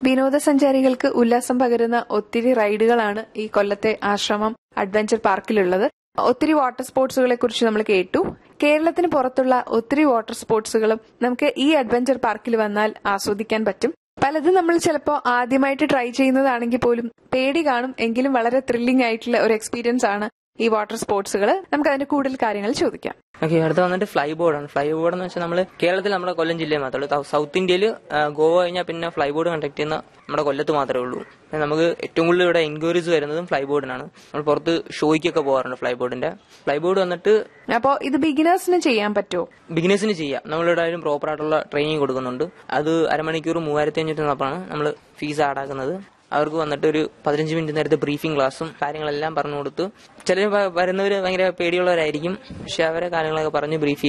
വിനോദസഞ്ചാരികൾക്ക് ഉല്ലാസം പകരുന്ന ഒത്തിരി റൈഡുകളാണ് ഈ കൊല്ലത്തെ ആശ്രമം അഡ്വഞ്ചർ പാർക്കിലുള്ളത് ഒത്തിരി വാട്ടർ സ്പോർട്സുകളെ കുറിച്ച് നമ്മൾ കേട്ടു കേരളത്തിന് പുറത്തുള്ള ഒത്തിരി വാട്ടർ സ്പോർട്സുകളും നമുക്ക് ഈ അഡ്വഞ്ചർ പാർക്കിൽ വന്നാൽ ആസ്വദിക്കാൻ പറ്റും പലതും നമ്മൾ ചിലപ്പോൾ ആദ്യമായിട്ട് ട്രൈ ചെയ്യുന്നതാണെങ്കിൽ പോലും പേടി കാണും എങ്കിലും വളരെ ത്രില്ലിംഗ് ആയിട്ടുള്ള ഒരു എക്സ്പീരിയൻസ് ആണ് ഈ വാട്ടർ സ്പോർട്സുകൾ നമുക്ക് അതിന്റെ കൂടുതൽ കാര്യങ്ങൾ ചോദിക്കാം ഓക്കെ അടുത്ത വന്നിട്ട് ഫ്ലൈ ബോർഡാണ് ഫ്ലൈ ബോർഡ് എന്ന് വെച്ചാൽ നമ്മൾ കേരളത്തിൽ നമ്മുടെ കൊല്ലം ജില്ലയിൽ മാത്രമേ ഉള്ളൂ സൗത്ത് ഇന്ത്യയിൽ ഗോവ കഴിഞ്ഞാൽ പിന്നെ ഫ്ലൈ ബോർഡ് കണ്ടക്ട് ചെയ്യുന്ന നമ്മുടെ കൊല്ലത്ത് മാത്രമേ ഉള്ളൂ പിന്നെ നമുക്ക് ഏറ്റവും കൂടുതൽ ഇവിടെ എൻക്വയറീസ് വരുന്നതും ഫ്ലൈ ബോർഡിനാണ് നമ്മൾ പുറത്ത് ഷോയ്ക്കൊക്കെ പോകാറുണ്ട് ഫ്ലൈ ബോർഡിന്റെ ഫ്ലൈ ബോർഡ് വന്നിട്ട് അപ്പോൾ ഇത് ബിഗിനേഴ്സിന് ചെയ്യാൻ പറ്റുമോ ബിഗിനേഴ്സിന് ചെയ്യാം നമ്മളിവിടെ ആയാലും പ്രോപ്പർ ആയിട്ടുള്ള ട്രെയിനിങ് കൊടുക്കുന്നുണ്ട് അത് അരമണിക്കൂർ മൂവായിരത്തി അഞ്ഞൂറ്റി നാൽപ്പതാണ് നമ്മൾ ഫീസ് ആടാക്കുന്നത് അവർക്ക് വന്നിട്ട് ഒരു പതിനഞ്ച് മിനിറ്റ് നേരത്തെ ബ്രീഫിംഗ് ക്ലാസ്സും കാര്യങ്ങളെല്ലാം പറഞ്ഞു കൊടുത്തു ചിലർ വരുന്നവർ ഭയങ്കര പേടിയുള്ളവരായിരിക്കും പക്ഷെ അവരെ കാര്യങ്ങളൊക്കെ പറഞ്ഞ് ബ്രീഫ്